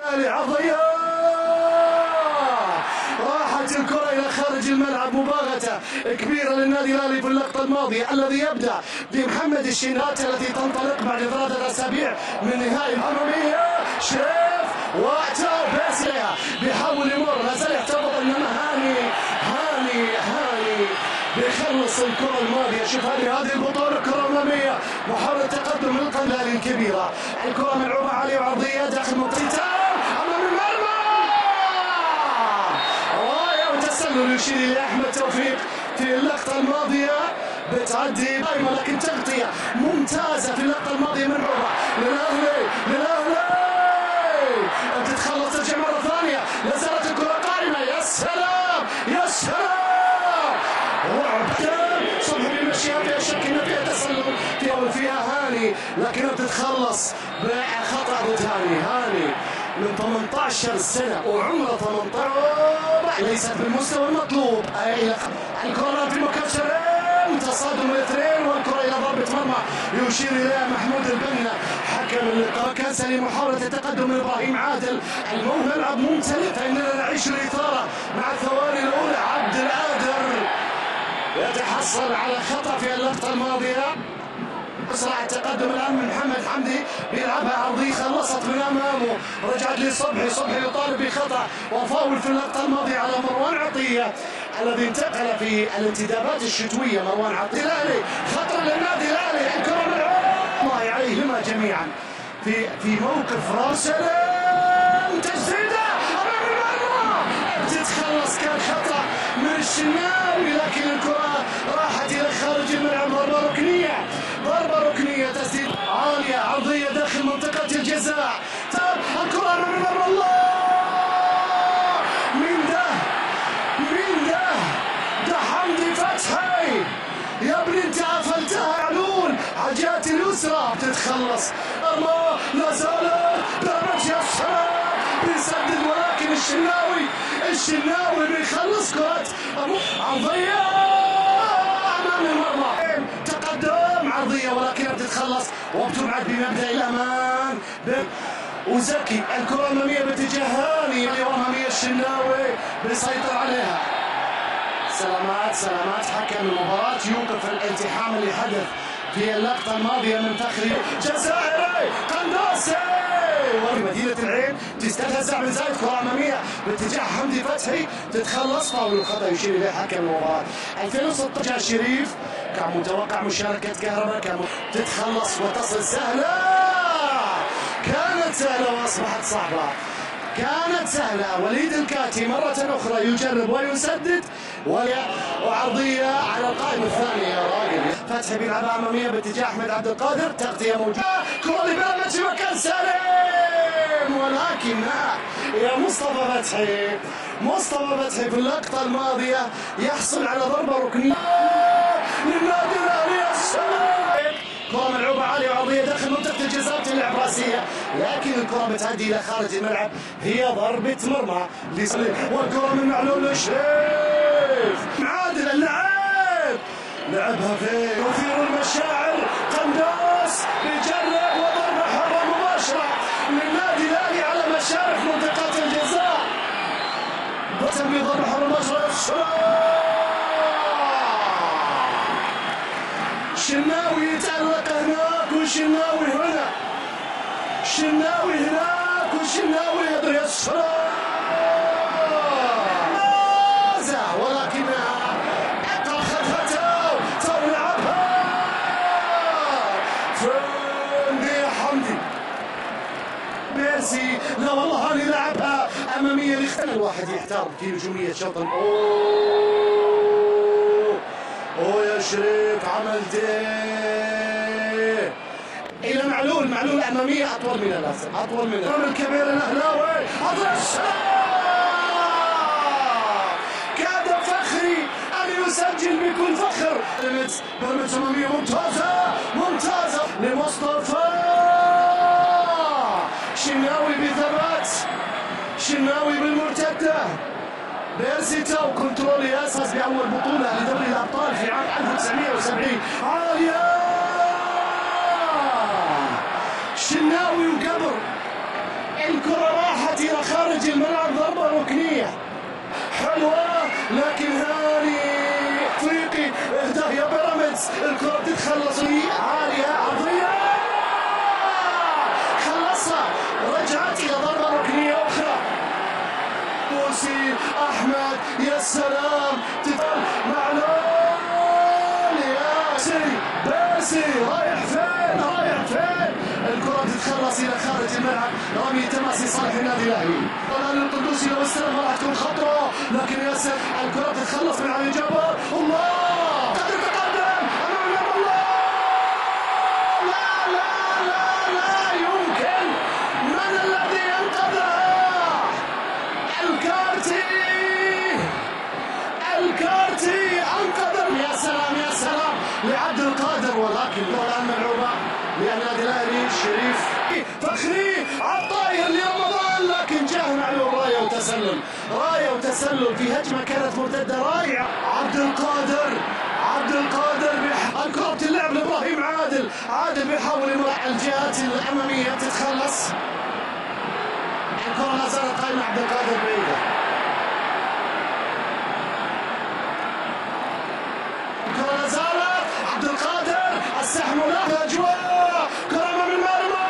عضية راحت الكرة إلى خارج الملعب مباغتة كبيرة للنادي الأهلي في اللقطة الماضية الذي يبدأ بمحمد الشينات التي تنطلق بعد ثلاثة أسابيع من نهائي الأممية شريف واتاو بيسليها بيحاول يمر لا زال يحتفظ إنما هاني هاني هاني بيخلص الكرة الماضية شوف هذه هذه البطولة كرة أمامية محاولة تقدم من القناة الكبيرة الكرة ملعوبة عالية وعرضية داخل منطقة أمام المرمى راية وتسلل يشير إلى أحمد توفيق في اللقطة الماضية بتعدي دائما لكن تغطية ممتازة في اللقطة الماضية من عمر للأهلي للأهلي تتخلص ترجع مرة ثانية لا زالت الكرة قائمة يا سلام يا سلام وعبدان صبحي بيمشيها فيها شك ان فيها تسلل فيها فيها هاني لكنها بتتخلص بخطا ضد هاني هاني من 18 سنه وعمره 18 ليست بالمستوى المطلوب اي الكره في مكان تصادم الاثنين والكره الى ضربه مرمى يشير اليها محمود البنا حكم اللقاء كاسا لمحاوله التقدم من ابراهيم عادل الملعب ممتلئ فاننا نعيش الاثاره مع الثواني الاولى عبد القادر يتحصل على خطا في اللقطه الماضيه اسرع التقدم الان من محمد حمدي بيلعبها عرضيه خلصت من امامه رجعت لصبحي صبحي يطالب بخطا وفاول في اللقطه الماضيه على مروان عطيه الذي انتقل في الانتدابات الشتويه مروان عطيه الاهلي خطر للنادي الاهلي الكره من الله عليهما جميعا في في موقف راسل تسديده امام المرمى تتخلص كان خطا من الشناوي لكن الكره راحت الى خارج الملعب ضربه ركنيه ضربه ركنيه تسديد عاليه عرضيه داخل منطقه الجزاء الكره امام المرمى الله مين ده مين ده ده حمدي فتحي يا ابني انت قفلتها يا علول حاجات اليسرى بتتخلص الله لا زالت ضربت يا الشباب بيسدد ولكن الشناوي الشناوي بيخلص كرة عرضية أمام المرمى تقدم عرضية ولكنها بتتخلص وبتبعد بمبدأ الأمان وزكي الكرة الأمامية باتجاه هاني وأمامية الشناوي بيسيطر عليها سلامات سلامات حكم المباراة يوقف الالتحام اللي حدث في اللقطة الماضية من فخري جزائري قندوسي وفي مدينة العين تستهزأ من زايد كرة أمامية باتجاه حمدي فتحي تتخلص فاول الخطأ يشير إليه حكم المباراة 2016 شريف كان متوقع مشاركة كهرباء كان تتخلص وتصل سهلة كانت سهلة وأصبحت صعبة كانت سهلة وليد الكاتي مرة أخرى يجرب ويسدد وعرضية على القائمة الثانية يا راجل فتحي بيلعبها أمامية باتجاه أحمد عبد القادر تغطية موجودة كرة لبيراميدز في مكان سليم ولكن يا مصطفى فتحي مصطفى فتحي في اللقطة الماضية يحصل على ضربة ركنية للنادي الأهلي السلام كرة ملعوبة عالية وعرضية داخل منطقة الجزاء تلعب راسية لكن الكرة بتعدي إلى خارج الملعب هي ضربة مرمى لسليم والكرة من معلول للشيخ عادل اللعب لعبها فين يثير المشاعر قندوس بيجرب وضربة حرة مباشرة للنادي الأهلي على مشارف منطقة الجزاء بتم بضربة حرة مباشرة شناوي يتألق هناك وشناوي هنا شناوي هناك وشناوي يدري السلام ولكنها اخذها تو تو لعبها فرندي حمدي بيرسي لا والله هاني لعبها اماميه لختنا الواحد يحتار في نجوميه شوط اوه اوه يا شريف عملت ايه الى معلول معلول اماميه اطول من اللازم اطول من الرمل الكبير الاهلاوي اضرب كاد فخري ان يسجل بكل فخر برمت اماميه ممتازه ممتازه لمصطفى شناوي بثبات شناوي بالمرتده بيرسيتا وكنترول ياسس بأول بطولة لدوري الأبطال في عام 1970 عالية شناوي وقبر الكرة راحت بيرسي بيرسي رايح فين رايح فين الكرة تتخلص إلى خارج الملعب رمي تماسي صالح النادي الأهلي طلال القدوسي لو استلم راح تكون خطرة لكن ياسر الكرة تتخلص من علي جبر الله قدر تقدم أمام الله لا لا لا لا يمكن من الذي ينقذها الكارتي الكارتي انقذ يا سلام يا سلام لعبد القادر ولكن الان ملعوبه لان النادي الاهلي شريف فخري عطاير لرمضان لكن جاه معلوم رايه وتسلل رايه وتسلل في هجمه كانت مرتده رائعه عبد القادر عبد القادر بيح... الكرة اللعب لابراهيم عادل عادل بيحاول يمر الجهات الاماميه تتخلص الكرة لا زالت قائمة عبد القادر بعيدة الكرة لا زالت عبد القادر السحب له الأجواء كرة من المرمى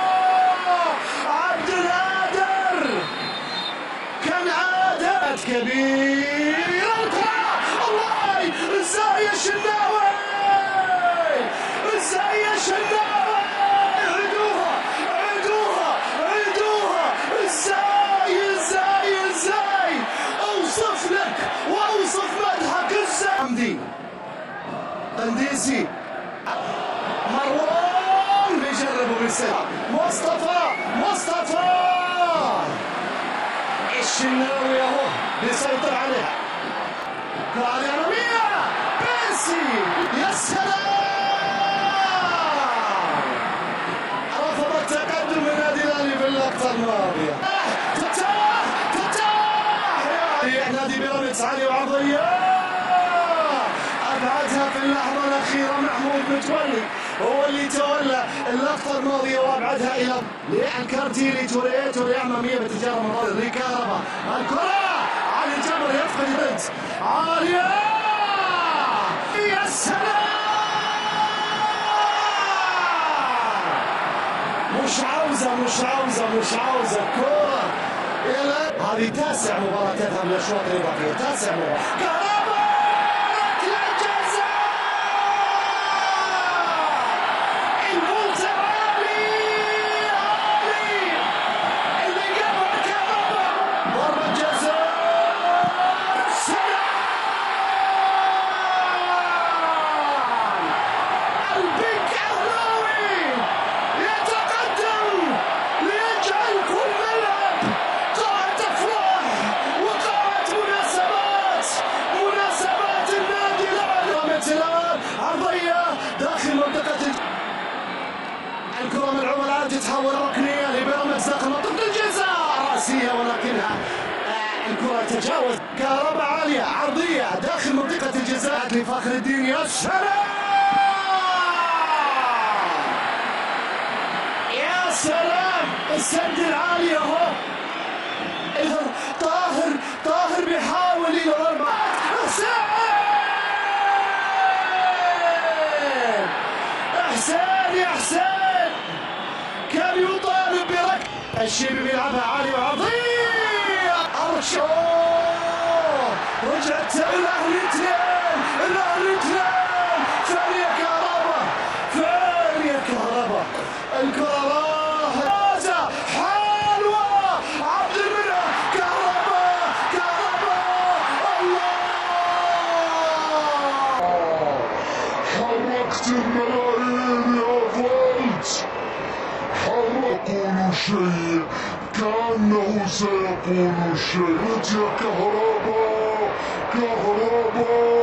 عبد القادر كان عادل كبير الكرة الله ازاي يا شناوي ازاي يا شناوي عيدوها عيدوها عيدوها ازاي ازاي ازاي اوصف لك واوصف مدحك ازاي حمدي قنديسي مروان بيجربوا بالسرعة مصطفى مصطفى الشناوي اهو بيسيطر عليها كرة الأمامية بيسي يا سلام رفض التقدم من النادي الاهلي في اللقطه الماضيه فتاح فتاح يا نادي بيراميدز علي وعضيه ابعدها في اللحظه الاخيره محمود متولي هو اللي تولى اللقطه الماضيه وابعدها الى الكارتي لتوريه توريه اماميه باتجاه رمضان لكهرباء الكره علي جبر يفقد البنت عاليه يا سلام مش عاوزة مش عاوزة مش عاوزة كورة إلى هذه تاسع مباراة تذهب للأشواط الإضافية تاسع مباراة كهرباء ركلة جزاء الفولت عالي عالي اللي جابها كهرباء ضربة جزاء سلام البيك أهلاوي يتقدم ليجعل كل ملعب قاعة أفراح وقاعة مناسبات مناسبات النادي الأهلي رمية الآن عرضية داخل منطقة الج- الكرة ملعوبة الآن تتحول ركنية لبيراميدز داخل منطقة الجزاء رأسية ولكنها آه، الكرة تجاوز كهرباء عالية عرضية داخل منطقة الجزاء لفخر الدين يا سلام يا سلام السد العالي اهو إذا طاهر طاهر بيحاول الى ضربة حسين حسين يا حسين كان يطالب بركض الشيبي بيلعبها عالي وعظيم ارشو رجعت الاهلي اثنين الاهلي اثنين فين يا كهرباء فين يا كهرباء الكرة راحت فازة حلوة عبد المنعم كهرباء كهرباء الله حركت الملايين يا فولت حركوا شيء كأنه سيقول شيء يا كهرباء كهرباء